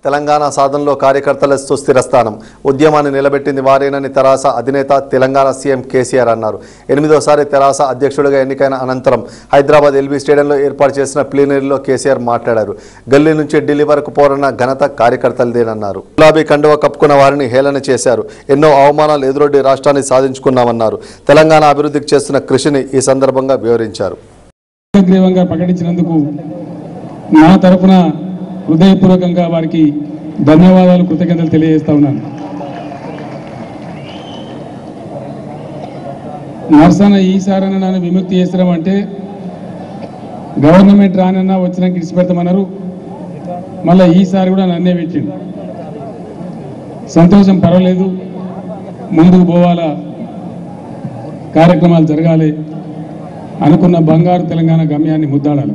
తెలంగాణ సాధనలో కార్యకర్తల సుస్థిర స్థానం ఉద్యమాన్ని నిలబెట్టింది వారేనని తెరాస అధినేత తెలంగాణ సీఎం కేసీఆర్ అన్నారు ఎనిమిదోసారి తెరాస అధ్యక్షుడిగా ఎన్నికైన అనంతరం హైదరాబాద్ ఎల్బీ స్టేడియంలో ఏర్పాటు చేసిన ప్లీనరీలో కేసీఆర్ మాట్లాడారు గల్లీ నుంచి ఢిల్లీ వరకు పోరన్న ఘనత కార్యకర్తలదేనన్నారు గులాబీ కండువ కప్పుకున్న వారిని హేళన చేశారు ఎన్నో అవమానాలు ఎదురొడ్డి రాష్ట్రాన్ని సాధించుకున్నామన్నారు తెలంగాణ అభివృద్ధికి చేస్తున్న కృషిని ఈ సందర్భంగా వివరించారు ఏకగ్రీవంగా ప్రకటించినందుకు నా తరఫున హృదయపూర్వకంగా వారికి ధన్యవాదాలు కృతజ్ఞతలు తెలియజేస్తా ఉన్నాను నర్సన్న ఈసారన్న నన్ను విముక్తి చేసడం అంటే గవర్నమెంట్ రానన్నా వచ్చినాక ఇడిచిపెడతామన్నారు మళ్ళీ ఈసారి కూడా నన్నే పెట్టిండు సంతోషం పర్వాలేదు ముందుకు పోవాలా కార్యక్రమాలు జరగాలి అనుకున్న బంగారు తెలంగాణ గమ్యాన్ని ముద్దాడాలి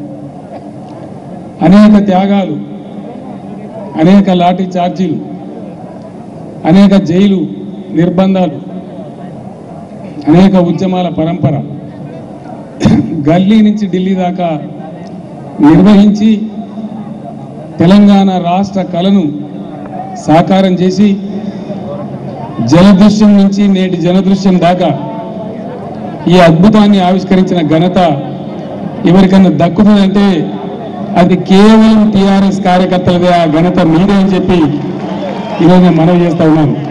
అనేక త్యాగాలు అనేక లాఠీ ఛార్జీలు అనేక జైలు నిర్బంధాలు అనేక ఉద్యమాల పరంపర గల్లీ నుంచి ఢిల్లీ దాకా నిర్వహించి తెలంగాణ రాష్ట్ర కళను సాకారం చేసి జలదృశ్యం నుంచి నేటి జనదృశ్యం దాకా ఈ అద్భుతాన్ని ఆవిష్కరించిన ఘనత ఎవరికన్నా దక్కుతుందంటే అది కేవలం టీఆర్ఎస్ కార్యకర్తలదే ఆ ఘనత మీదే అని చెప్పి ఈరోజు నేను మనవి చేస్తా ఉన్నాను